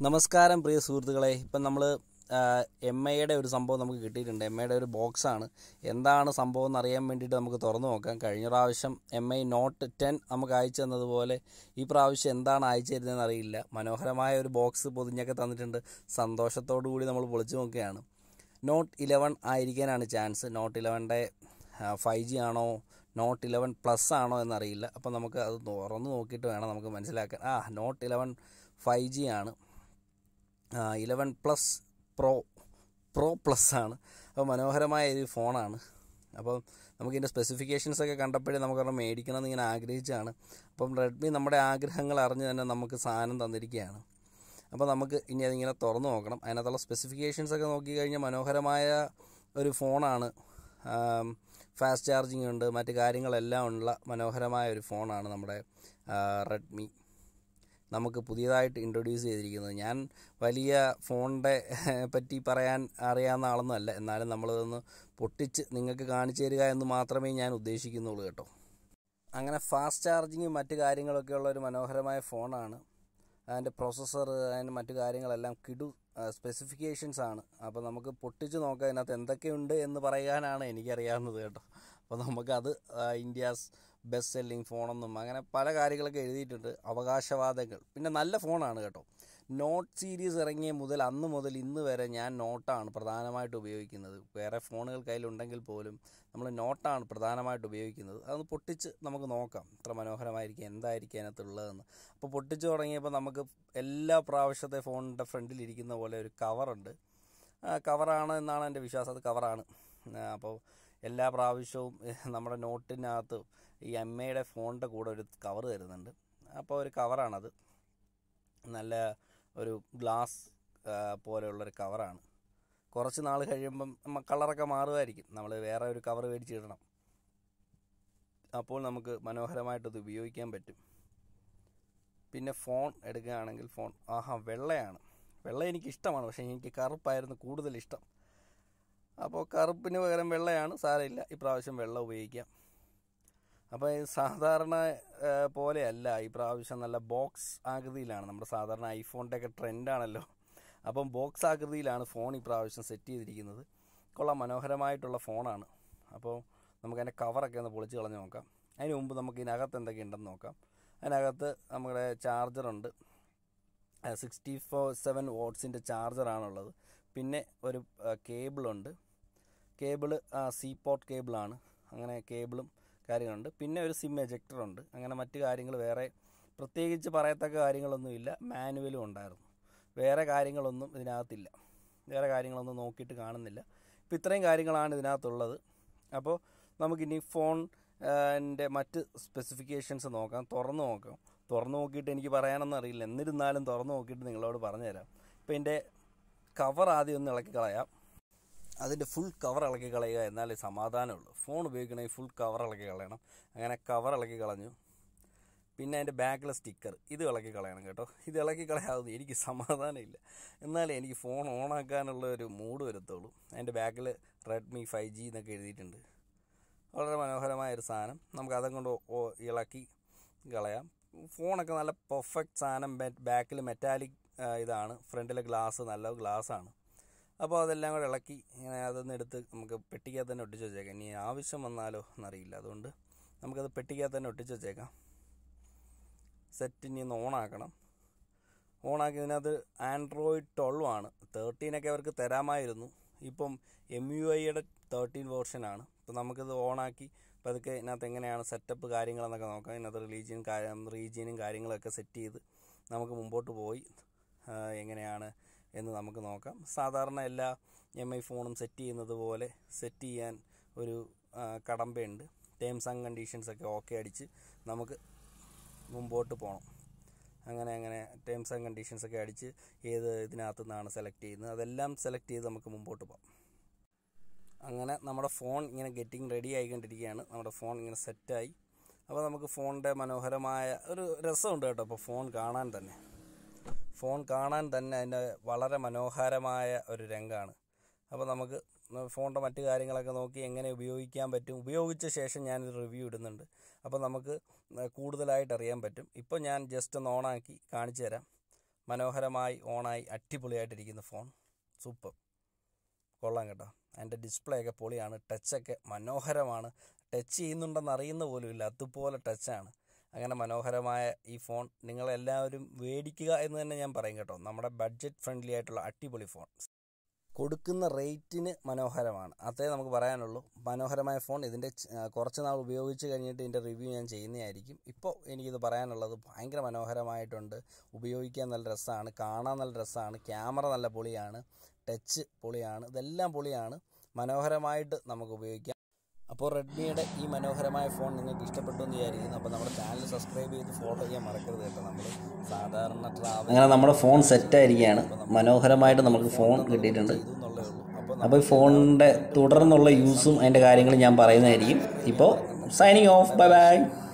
നമസ്കാരം പ്രിയ സുഹൃത്തുക്കളെ ഇപ്പം നമ്മൾ എം ഐയുടെ ഒരു സംഭവം നമുക്ക് കിട്ടിയിട്ടുണ്ട് എം ഐയുടെ ഒരു ബോക്സാണ് എന്താണ് സംഭവം എന്ന് അറിയാൻ വേണ്ടിയിട്ട് നമുക്ക് തുറന്നു നോക്കാം കഴിഞ്ഞ പ്രാവശ്യം എം ഐ നോട്ട് ടെൻ നമുക്ക് അയച്ചു തന്നതുപോലെ ഈ പ്രാവശ്യം എന്താണ് അയച്ചു തരുന്നതെന്ന് അറിയില്ല മനോഹരമായ ഒരു ബോക്സ് പൊതിഞ്ഞൊക്കെ തന്നിട്ടുണ്ട് സന്തോഷത്തോടു കൂടി നമ്മൾ പൊളിച്ചു നോക്കുകയാണ് നോട്ട് ഇലവൻ ആയിരിക്കാനാണ് ചാൻസ് നോട്ട് ഇലവൻ്റെ ഫൈവ് ജി ആണോ നോട്ട് ഇലവൻ പ്ലസ് ആണോ എന്നറിയില്ല അപ്പോൾ നമുക്ക് അത് തുറന്ന് നോക്കിയിട്ട് വേണം നമുക്ക് മനസ്സിലാക്കാൻ ആ നോട്ട് ഇലവൻ ഫൈവ് ജി ആണ് eleven plus pro pro plus ആണ് അപ്പോൾ മനോഹരമായ ഒരു ഫോണാണ് അപ്പോൾ നമുക്കിതിൻ്റെ സ്പെസിഫിക്കേഷൻസ് ഒക്കെ കണ്ടപ്പോഴേ നമുക്കൊരെണ്ണം മേടിക്കണം എന്ന് ഇങ്ങനെ ആഗ്രഹിച്ചാണ് അപ്പം റെഡ്മി നമ്മുടെ ആഗ്രഹങ്ങൾ അറിഞ്ഞ് തന്നെ നമുക്ക് സാധനം തന്നിരിക്കുകയാണ് അപ്പോൾ നമുക്ക് ഇനി അതിങ്ങനെ തുറന്നു നോക്കണം അതിനകത്തുള്ള സ്പെസിഫിക്കേഷൻസ് ഒക്കെ നോക്കിക്കഴിഞ്ഞാൽ മനോഹരമായ ഒരു ഫോണാണ് ഫാസ്റ്റ് ചാർജിങ് ഉണ്ട് മറ്റ് കാര്യങ്ങളെല്ലാം ഉള്ള മനോഹരമായ ഒരു ഫോണാണ് നമ്മുടെ റെഡ്മി നമുക്ക് പുതിയതായിട്ട് ഇൻട്രൊഡ്യൂസ് ചെയ്തിരിക്കുന്നത് ഞാൻ വലിയ ഫോണിൻ്റെ പറ്റി പറയാൻ അറിയാവുന്ന ആളൊന്നും അല്ല എന്നാലും നമ്മളതൊന്ന് പൊട്ടിച്ച് നിങ്ങൾക്ക് കാണിച്ചു തരിക എന്ന് മാത്രമേ ഞാൻ ഉദ്ദേശിക്കുന്നുള്ളൂ കേട്ടോ അങ്ങനെ ഫാസ്റ്റ് ചാർജിങ്ങും മറ്റ് കാര്യങ്ങളൊക്കെ ഉള്ള ഒരു മനോഹരമായ ഫോണാണ് അതിൻ്റെ പ്രോസസ്സർ അതിൻ്റെ മറ്റു കാര്യങ്ങളെല്ലാം കിടു സ്പെസിഫിക്കേഷൻസ് ആണ് അപ്പോൾ നമുക്ക് പൊട്ടിച്ച് നോക്കാം അതിനകത്ത് എന്തൊക്കെയുണ്ട് എന്ന് പറയാനാണ് എനിക്കറിയാവുന്നത് കേട്ടോ അപ്പോൾ നമുക്കത് ഇന്ത്യാസ് ബെസ്റ്റ് സെല്ലിംഗ് ഫോണെന്നും അങ്ങനെ പല കാര്യങ്ങളൊക്കെ എഴുതിയിട്ടുണ്ട് അവകാശവാദങ്ങൾ പിന്നെ നല്ല ഫോണാണ് കേട്ടോ നോട്ട് സീരീസ് ഇറങ്ങിയ മുതൽ അന്ന് മുതൽ ഇന്ന് വരെ ഞാൻ നോട്ടാണ് പ്രധാനമായിട്ട് ഉപയോഗിക്കുന്നത് വേറെ ഫോണുകൾ കയ്യിലുണ്ടെങ്കിൽ പോലും നമ്മൾ നോട്ടാണ് പ്രധാനമായിട്ട് ഉപയോഗിക്കുന്നത് അതൊന്ന് പൊട്ടിച്ച് നമുക്ക് നോക്കാം ഇത്ര മനോഹരമായിരിക്കും എന്തായിരിക്കും അതിനകത്തുള്ളതെന്ന് അപ്പോൾ പൊട്ടിച്ച് തുടങ്ങിയപ്പോൾ നമുക്ക് എല്ലാ പ്രാവശ്യത്തെ ഫോണിൻ്റെ ഫ്രണ്ടിലിരിക്കുന്ന പോലെ ഒരു കവറുണ്ട് കവറാണ് എന്നാണ് എൻ്റെ വിശ്വാസം അത് കവറാണ് അപ്പോൾ എല്ലാ പ്രാവശ്യവും നമ്മുടെ നോട്ടിനകത്ത് ഈ എം ഐയുടെ ഫോണിൻ്റെ കൂടെ ഒരു കവർ തരുന്നുണ്ട് അപ്പോൾ ഒരു കവറാണത് നല്ല ഒരു ഗ്ലാസ് പോലെയുള്ളൊരു കവറാണ് കുറച്ച് നാൾ കഴിയുമ്പം കളറൊക്കെ മാറുമായിരിക്കും നമ്മൾ വേറെ ഒരു കവർ മേടിച്ചിടണം അപ്പോൾ നമുക്ക് മനോഹരമായിട്ടത് ഉപയോഗിക്കാൻ പറ്റും പിന്നെ ഫോൺ എടുക്കുകയാണെങ്കിൽ ഫോൺ ആഹാ വെള്ളയാണ് വെള്ള എനിക്ക് ഇഷ്ടമാണ് പക്ഷേ എനിക്ക് കറുപ്പായിരുന്നു കൂടുതൽ ഇഷ്ടം അപ്പോൾ കറുപ്പിന് പകരം വെള്ളയാണ് സാരമില്ല ഇപ്രാവശ്യം വെള്ളം ഉപയോഗിക്കാം അപ്പോൾ സാധാരണ പോലെയല്ല ഈ പ്രാവശ്യം നല്ല ബോക്സ് ആകൃതിയിലാണ് നമ്മുടെ സാധാരണ ഐഫോണിൻ്റെ ഒക്കെ ട്രെൻഡാണല്ലോ അപ്പം ബോക്സ് ആകൃതിയിലാണ് ഫോൺ ഈ പ്രാവശ്യം സെറ്റ് ചെയ്തിരിക്കുന്നത് കൊള്ളാം മനോഹരമായിട്ടുള്ള ഫോണാണ് അപ്പോൾ നമുക്ക് അതിൻ്റെ കവറൊക്കെ ഒന്ന് പൊളിച്ച് കളഞ്ഞ് നോക്കാം അതിന് മുമ്പ് നമുക്ക് ഇതിനകത്ത് എന്തൊക്കെ ഉണ്ടെന്ന് നോക്കാം അതിനകത്ത് നമ്മുടെ ചാർജറുണ്ട് സിക്സ്റ്റി ഫോർ സെവൻ വോട്ട്സിൻ്റെ ചാർജറാണുള്ളത് പിന്നെ ഒരു കേബിളുണ്ട് കേബിള് സി പോർട്ട് കേബിളാണ് അങ്ങനെ കേബിളും കാര്യങ്ങളുണ്ട് പിന്നെ ഒരു സിം എജക്ടറുണ്ട് അങ്ങനെ മറ്റ് കാര്യങ്ങൾ വേറെ പ്രത്യേകിച്ച് പറയത്തക്ക കാര്യങ്ങളൊന്നുമില്ല മാനുവലും ഉണ്ടായിരുന്നു വേറെ കാര്യങ്ങളൊന്നും ഇതിനകത്തില്ല വേറെ കാര്യങ്ങളൊന്നും നോക്കിയിട്ട് കാണുന്നില്ല ഇപ്പോൾ ഇത്രയും കാര്യങ്ങളാണ് ഇതിനകത്തുള്ളത് അപ്പോൾ നമുക്കിനി ഫോൺ എൻ്റെ മറ്റ് സ്പെസിഫിക്കേഷൻസ് നോക്കാം തുറന്നു നോക്കാം തുറന്നു നോക്കിയിട്ട് എനിക്ക് പറയാനൊന്നും അറിയില്ല എന്നിരുന്നാലും തുറന്നു നോക്കിയിട്ട് നിങ്ങളോട് പറഞ്ഞുതരാം ഇപ്പോൾ എൻ്റെ കവർ ആദ്യം ഒന്ന് ഇളക്കി കളയാം അതിൻ്റെ ഫുൾ കവർ ഇളക്കി കളയുക എന്നാലേ സമാധാനമുള്ളൂ ഫോൺ ഉപയോഗിക്കണമെങ്കിൽ ഫുൾ കവർ ഇളക്കി കളയണം അങ്ങനെ കവർ ഇളക്കി കളഞ്ഞു പിന്നെ അതിൻ്റെ ബാക്കിലെ സ്റ്റിക്കർ ഇത് ഇളക്കി കളയണം കേട്ടോ ഇത് ഇളക്കി കളയാതെ എനിക്ക് സമാധാനമില്ല എന്നാലേ എനിക്ക് ഫോൺ ഓണാക്കാനുള്ള ഒരു മൂഡ് വരത്തുള്ളൂ അതിൻ്റെ ബാക്കിൽ റെഡ്മി ഫൈവ് ജി എന്നൊക്കെ എഴുതിയിട്ടുണ്ട് വളരെ മനോഹരമായ ഒരു സാധനം നമുക്ക് അതും കൊണ്ട് ഇളക്കി കളയാം ഫോണൊക്കെ നല്ല പെർഫെക്റ്റ് സാധനം ബാക്കിൽ മെറ്റാലിക് ഇതാണ് ഫ്രണ്ടിലെ ഗ്ലാസ് നല്ല ഗ്ലാസ്സാണ് അപ്പോൾ അതെല്ലാം കൂടെ ഇളക്കി ഇങ്ങനെ അതൊന്ന് എടുത്ത് നമുക്ക് പെട്ടിക്കകത്ത് തന്നെ ഒട്ടിച്ച് വെച്ചേക്കാം ഇനി ആവശ്യം വന്നാലോ എന്നറിയില്ല അതുകൊണ്ട് നമുക്കത് പെട്ടിക്കകത്ത് തന്നെ ഒട്ടിച്ച് വെച്ചേക്കാം സെറ്റ് ഇനി ഒന്ന് ഓണാക്കണം ഓണാക്കി ഇതിനകത്ത് ആൻഡ്രോയിഡ് ട്വൽവ് ആണ് തേർട്ടീനൊക്കെ അവർക്ക് തരാമായിരുന്നു ഇപ്പം എം യു ഐയുടെ തേർട്ടീൻ വേർഷനാണ് അപ്പോൾ നമുക്കിത് ഓണാക്കി പതുക്കെ ഇതിനകത്ത് എങ്ങനെയാണ് സെറ്റപ്പ് കാര്യങ്ങളെന്നൊക്കെ നോക്കാം ഇതിനകത്ത് റിലീജിയൻ കാര്യം റീജിയനും കാര്യങ്ങളൊക്കെ സെറ്റ് ചെയ്ത് നമുക്ക് മുമ്പോട്ട് പോയി എങ്ങനെയാണ് എന്ന് നമുക്ക് നോക്കാം സാധാരണ എല്ലാ എം ഐ ഫോണും സെറ്റ് ചെയ്യുന്നത് പോലെ സെറ്റ് ചെയ്യാൻ ഒരു കടമ്പയുണ്ട് ടേംസ് ആൻഡ് കണ്ടീഷൻസ് ഒക്കെ ഓക്കെ അടിച്ച് നമുക്ക് മുമ്പോട്ട് പോകണം അങ്ങനെ അങ്ങനെ ടേംസ് ആൻഡ് കണ്ടീഷൻസ് ഒക്കെ അടിച്ച് ഏത് ഇതിനകത്തു നിന്നാണ് സെലക്ട് ചെയ്യുന്നത് അതെല്ലാം സെലക്ട് ചെയ്ത് നമുക്ക് മുമ്പോട്ട് പോകാം അങ്ങനെ നമ്മുടെ ഫോൺ ഇങ്ങനെ ഗെറ്റിംഗ് റെഡി ആയിക്കൊണ്ടിരിക്കുകയാണ് നമ്മുടെ ഫോൺ ഇങ്ങനെ സെറ്റായി അപ്പോൾ നമുക്ക് ഫോണിൻ്റെ മനോഹരമായ ഒരു രസമുണ്ട് കേട്ടോ അപ്പോൾ ഫോൺ കാണാൻ തന്നെ ഫോൺ കാണാൻ തന്നെ അതിൻ്റെ വളരെ മനോഹരമായ ഒരു രംഗമാണ് അപ്പോൾ നമുക്ക് ഫോണിൻ്റെ മറ്റു കാര്യങ്ങളൊക്കെ നോക്കി എങ്ങനെ ഉപയോഗിക്കാൻ പറ്റും ഉപയോഗിച്ച ശേഷം ഞാനിത് റിവ്യൂ ഇടുന്നുണ്ട് അപ്പോൾ നമുക്ക് കൂടുതലായിട്ട് അറിയാൻ പറ്റും ഇപ്പോൾ ഞാൻ ജസ്റ്റ് ഒന്ന് ഓണാക്കി കാണിച്ചു തരാം മനോഹരമായി ഓണായി അടിപൊളിയായിട്ടിരിക്കുന്ന ഫോൺ സൂപ്പർ കൊള്ളാം കേട്ടോ അതിൻ്റെ ഡിസ്പ്ലേ ഒക്കെ പൊളിയാണ് ടച്ചൊക്കെ മനോഹരമാണ് ടച്ച് ചെയ്യുന്നുണ്ടെന്ന് അറിയുന്ന പോലുമില്ല അതുപോലെ ടച്ചാണ് അങ്ങനെ മനോഹരമായ ഈ ഫോൺ നിങ്ങളെല്ലാവരും മേടിക്കുക എന്ന് തന്നെ ഞാൻ പറയും കേട്ടോ നമ്മുടെ ബഡ്ജറ്റ് ഫ്രണ്ട്ലി ആയിട്ടുള്ള അടിപൊളി ഫോൺ കൊടുക്കുന്ന റേറ്റിന് മനോഹരമാണ് അതേ നമുക്ക് പറയാനുള്ളൂ മനോഹരമായ ഫോൺ ഇതിൻ്റെ ച- കുറച്ച് നാൾ ഉപയോഗിച്ച് കഴിഞ്ഞിട്ട് ഇതിൻ്റെ റിവ്യൂ ഞാൻ ചെയ്യുന്നതായിരിക്കും ഇപ്പോൾ എനിക്കിത് പറയാനുള്ളത് ഭയങ്കര മനോഹരമായിട്ടുണ്ട് ഉപയോഗിക്കാൻ നല്ല രസമാണ് കാണാൻ നല്ല രസമാണ് ക്യാമറ നല്ല പൊളിയാണ് ടച്ച് പൊളിയാണ് ഇതെല്ലാം പൊളിയാണ് മനോഹരമായിട്ട് നമുക്ക് ഉപയോഗിക്കാം അപ്പോൾ റെഡ്മിയുടെ ഈ മനോഹരമായ ഫോൺ നിങ്ങൾക്ക് ഇഷ്ടപ്പെട്ടു എന്ന് വിചാരിക്കുന്നു അപ്പോൾ നമ്മുടെ ചാനൽ സബ്സ്ക്രൈബ് ചെയ്ത് ഫോളോ ചെയ്യാൻ മറക്കരുത് കേട്ടോ നമ്മൾ സാധാരണ ട്രാവൽ അങ്ങനെ നമ്മുടെ ഫോൺ സെറ്റായിരിക്കുകയാണ് മനോഹരമായിട്ട് നമുക്ക് ഫോൺ കിട്ടിയിട്ടുണ്ട് ചെയ്തു എന്നുള്ളേ ഉള്ളൂ അപ്പോൾ അപ്പോൾ ഈ ഫോണിൻ്റെ തുടർന്നുള്ള യൂസും അതിൻ്റെ കാര്യങ്ങളും ഞാൻ പറയുന്നതായിരിക്കും ഇപ്പോൾ സൈനിങ് ഓഫ് ബൈ ബൈ